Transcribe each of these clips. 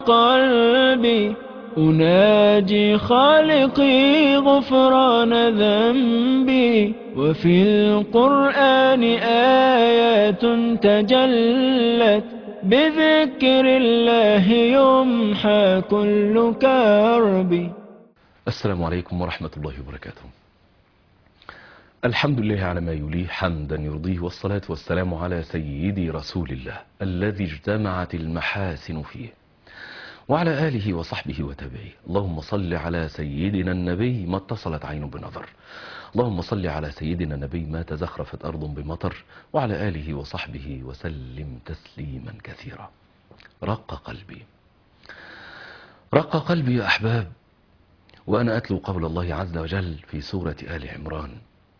قلبي أناجي خالقي غفران ذنبي وفي القرآن آيات تجلت بذكر الله يمحى كل كرب السلام عليكم ورحمة الله وبركاته الحمد لله على ما يليه حمدا يرضيه والصلاة والسلام على سيدي رسول الله الذي اجتمعت المحاسن فيه وعلى آله وصحبه وتابعيه اللهم صل على سيدنا النبي ما اتصلت عين بنظر اللهم صل على سيدنا النبي ما تزخرفت أرض بمطر وعلى آله وصحبه وسلم تسليما كثيرا رق قلبي رق قلبي يا أحباب وأنا أتلو قول الله عز وجل في سورة آل عمران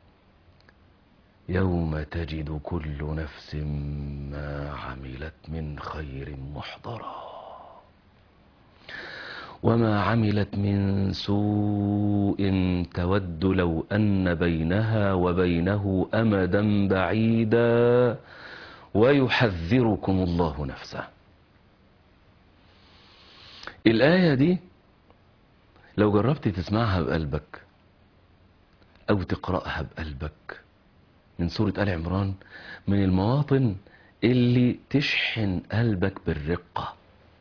يوم تجد كل نفس ما عملت من خير محضرا وما عملت من سوء تود لو أن بينها وبينه أمدا بعيدا ويحذركم الله نفسه الآية دي لو جربت تسمعها بقلبك أو تقرأها بقلبك من سورة آل عمران من المواطن اللي تشحن قلبك بالرقة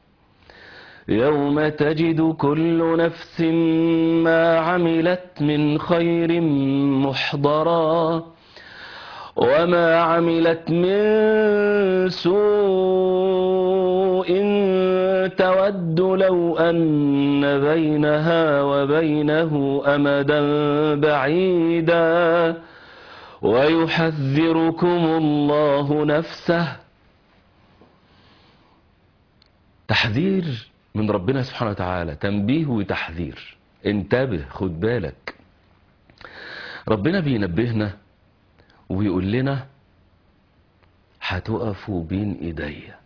يوم تجد كل نفس ما عملت من خير محضرا وما عملت من سوء تود لو أن بينها وبينه أمدا بعيدا ويحذركم الله نفسه تحذير من ربنا سبحانه وتعالى تنبيه وتحذير انتبه خد بالك ربنا بينبهنا ويقول لنا هتقفوا بين ايديا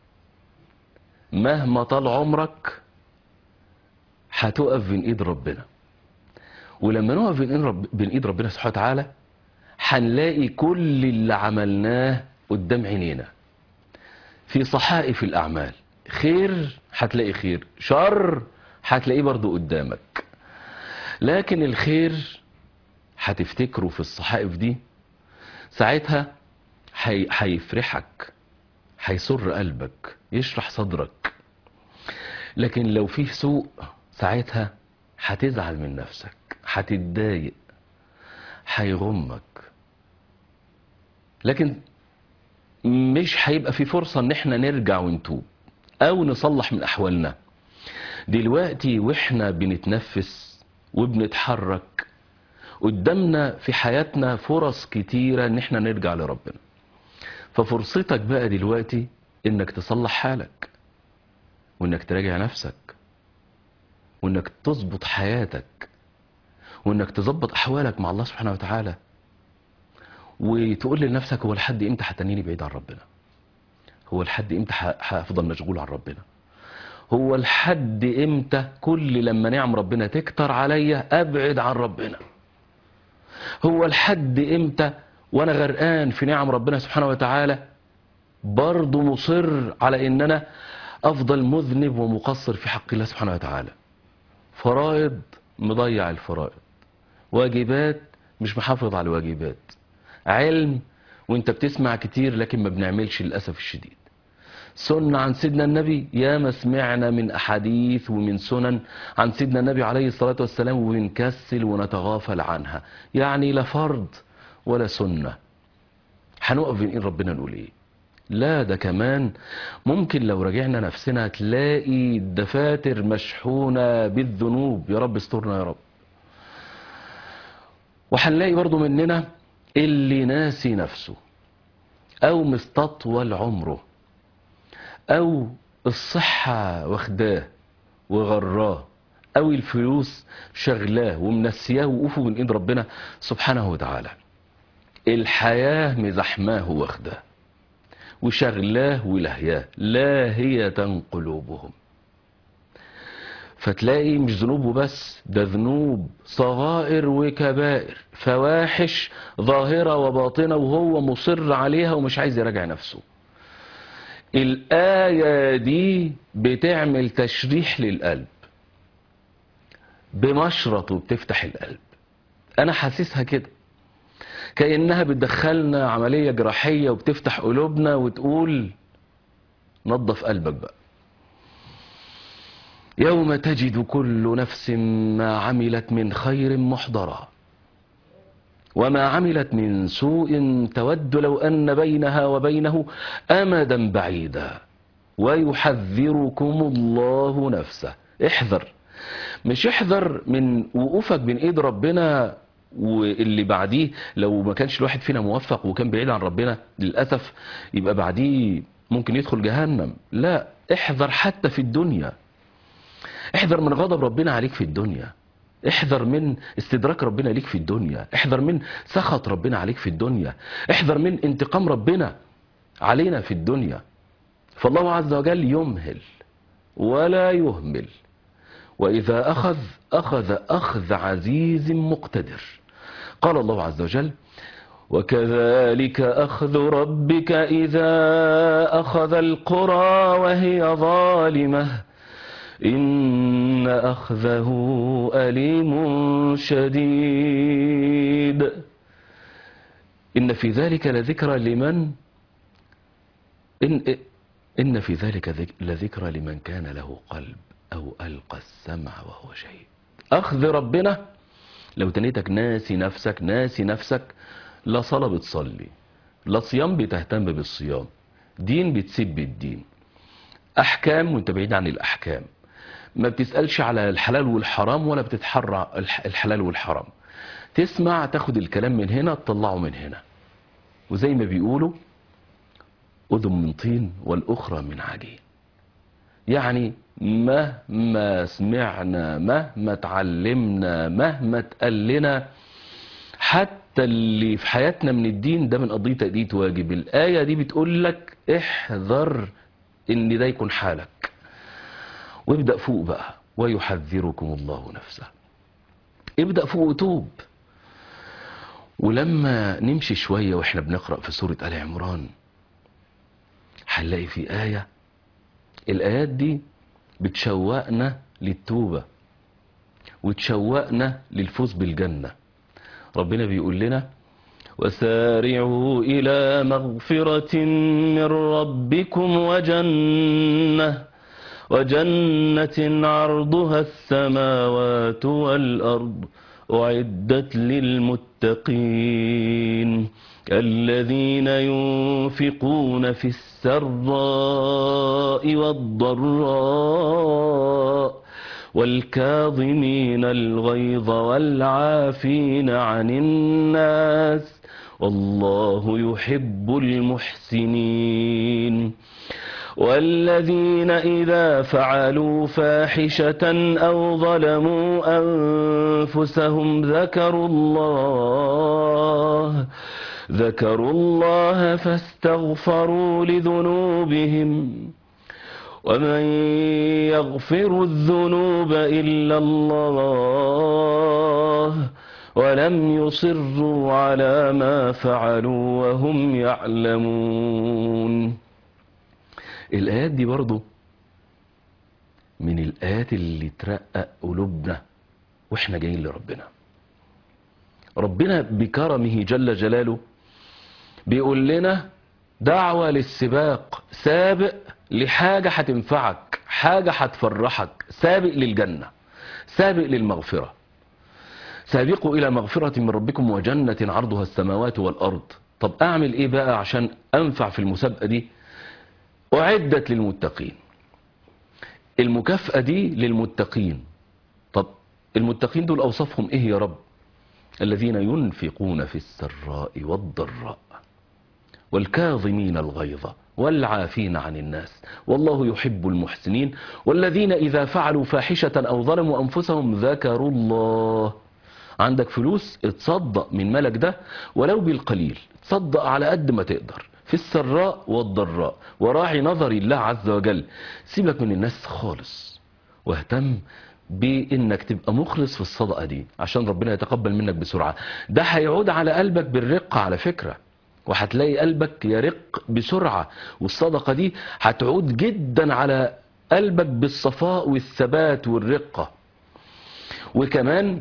مهما طال عمرك هتقف بين ايد ربنا ولما نقف بين ايد, رب... بين إيد ربنا سبحانه وتعالى هنلاقي كل اللي عملناه قدام عينينا في صحائف الأعمال خير هتلاقي خير شر هتلاقيه برضو قدامك لكن الخير هتفتكره في الصحائف دي ساعتها هيفرحك هيسر قلبك يشرح صدرك لكن لو فيه سوء ساعتها هتزعل من نفسك هتتضايق هيغمك لكن مش هيبقى في فرصة ان احنا نرجع ونتوب او نصلح من احوالنا دلوقتي واحنا بنتنفس وبنتحرك قدامنا في حياتنا فرص كتيرة ان احنا نرجع لربنا ففرصتك بقى دلوقتي انك تصلح حالك وانك تراجع نفسك وانك تظبط حياتك وانك تظبط احوالك مع الله سبحانه وتعالى وتقول لنفسك هو لحد امتى هتنيني بعيد عن ربنا هو لحد امتى هفضل مشغول عن ربنا هو لحد امتى كل لما نعم ربنا تكتر عليا ابعد عن ربنا هو لحد امتى وانا غرقان في نعم ربنا سبحانه وتعالى برضه مصر على ان انا افضل مذنب ومقصر في حق الله سبحانه وتعالى فرائض مضيع الفرائض واجبات مش محافظ على الواجبات علم وانت بتسمع كتير لكن ما بنعملش للأسف الشديد سنة عن سيدنا النبي يا ما سمعنا من أحاديث ومن سنن عن سيدنا النبي عليه الصلاة والسلام ونكسل ونتغافل عنها يعني لا فرض ولا سنة هنقف بين ايد ربنا نقول ايه لا ده كمان ممكن لو رجعنا نفسنا تلاقي الدفاتر مشحونة بالذنوب يا رب استرنا يا رب وهنلاقي برضو مننا اللي ناسي نفسه او مستطول عمره او الصحة واخداه وغراه او الفلوس شغلاه ومنسياه وقوفه من ايد ربنا سبحانه وتعالى الحياة مزحماه واخداه وشغلاه ولهياه لاهية قلوبهم فتلاقي مش ذنوبه بس ده ذنوب صغائر وكبائر فواحش ظاهرة وباطنة وهو مصر عليها ومش عايز يراجع نفسه الآية دي بتعمل تشريح للقلب بمشرط وبتفتح القلب أنا حاسسها كده كأنها بتدخلنا عملية جراحية وبتفتح قلوبنا وتقول نظف قلبك بقى يوم تجد كل نفس ما عملت من خير محضرا وما عملت من سوء تود لو أن بينها وبينه أمدا بعيدا ويحذركم الله نفسه احذر مش احذر من وقوفك بين ايد ربنا واللي بعديه لو ما كانش الواحد فينا موفق وكان بعيد عن ربنا للأسف يبقى بعديه ممكن يدخل جهنم لا احذر حتى في الدنيا احذر من غضب ربنا عليك في الدنيا احذر من استدراك ربنا ليك في الدنيا احذر من سخط ربنا عليك في الدنيا احذر من انتقام ربنا علينا في الدنيا فالله عز وجل يمهل ولا يهمل وإذا أخذ أخذ أخذ عزيز مقتدر قال الله عز وجل وكذلك أخذ ربك إذا أخذ القرى وهي ظالمة إن أخذه أليم شديد إن في ذلك لذكرى لمن إن, إن في ذلك ذك- لذكرى لمن كان له قلب أو ألقى السمع وهو شهيد أخذ ربنا لو تنيتك ناسي نفسك ناسي نفسك لا صلاة بتصلي لا صيام بتهتم بالصيام دين بتسيب بالدين أحكام وانت بعيد عن الأحكام ما بتسألش على الحلال والحرام ولا بتتحرى الح- الحلال والحرام تسمع تاخد الكلام من هنا تطلعه من هنا وزي ما بيقولوا أذن من طين والأخرى من عجين يعني مهما سمعنا مهما اتعلمنا مهما اتقلنا حتى اللي في حياتنا من الدين ده من قضية تأدية واجب الآية دي بتقول لك احذر ان ده يكون حالك وابدأ فوق بقى ويحذركم الله نفسه ابدأ فوق وتوب ولما نمشي شوية واحنا بنقرأ في سورة آل عمران هنلاقي في آية الآيات دي بتشوقنا للتوبة وتشوقنا للفوز بالجنة ربنا بيقول لنا وسارعوا إلى مغفرة من ربكم وجنة وجنة عرضها السماوات والأرض أعدت للمتقين الذين ينفقون في السراء والضراء والكاظمين الغيظ والعافين عن الناس والله يحب المحسنين والذين إذا فعلوا فاحشة أو ظلموا أنفسهم ذكروا الله ذكروا الله فاستغفروا لذنوبهم ومن يغفر الذنوب إلا الله ولم يصروا على ما فعلوا وهم يعلمون الآيات دي برضو من الآيات اللي ترقق قلوبنا واحنا جايين لربنا ربنا بكرمه جل جلاله بيقول لنا دعوة للسباق سابق لحاجة هتنفعك حاجة هتفرحك سابق للجنة سابق للمغفرة سابقوا إلى مغفرة من ربكم وجنة عرضها السماوات والأرض طب أعمل إيه بقى عشان أنفع في المسابقة دي أعدت للمتقين المكافأة دي للمتقين طب المتقين دول أوصافهم إيه يا رب الذين ينفقون في السراء والضراء والكاظمين الغيظ والعافين عن الناس والله يحب المحسنين والذين إذا فعلوا فاحشة أو ظلموا أنفسهم ذكروا الله عندك فلوس اتصدق من ملك ده ولو بالقليل تصدق على قد ما تقدر في السراء والضراء وراعي نظر الله عز وجل سيبك من الناس خالص واهتم بانك تبقى مخلص في الصدقه دي عشان ربنا يتقبل منك بسرعه ده هيعود على قلبك بالرقه على فكره وهتلاقي قلبك يرق بسرعة والصدقة دي هتعود جدا على قلبك بالصفاء والثبات والرقة وكمان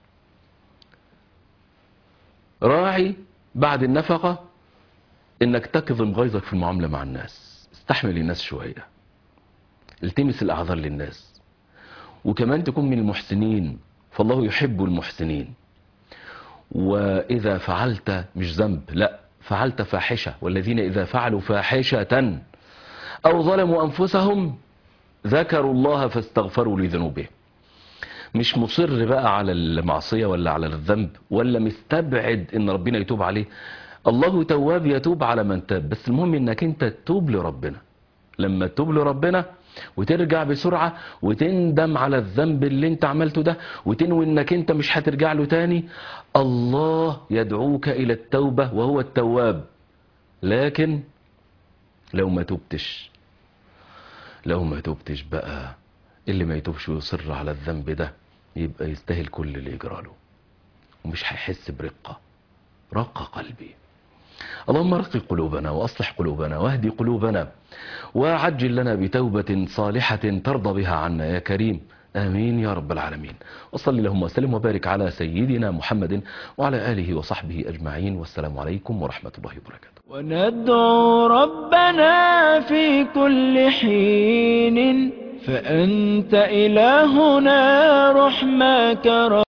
راعي بعد النفقة انك تكظم غيظك في المعاملة مع الناس استحمل الناس شوية التمس الاعذار للناس وكمان تكون من المحسنين فالله يحب المحسنين واذا فعلت مش ذنب لا فعلت فاحشة والذين اذا فعلوا فاحشة او ظلموا انفسهم ذكروا الله فاستغفروا لذنوبهم مش مصر بقى على المعصية ولا على الذنب ولا مستبعد ان ربنا يتوب عليه الله تواب يتوب على من تاب بس المهم انك انت تتوب لربنا لما تتوب لربنا وترجع بسرعة وتندم على الذنب اللي انت عملته ده وتنوي انك انت مش هترجع له تاني الله يدعوك الى التوبة وهو التواب لكن لو ما توبتش لو ما توبتش بقى اللي ما يتوبش ويصر على الذنب ده يبقى يستاهل كل اللي يجراله ومش هيحس برقة رق قلبي اللهم رق قلوبنا وأصلح قلوبنا واهدي قلوبنا وعجل لنا بتوبة صالحة ترضى بها عنا يا كريم آمين يا رب العالمين وصل اللهم وسلم وبارك على سيدنا محمد وعلى آله وصحبه أجمعين والسلام عليكم ورحمة الله وبركاته وندعو ربنا في كل حين فأنت إلهنا رحمك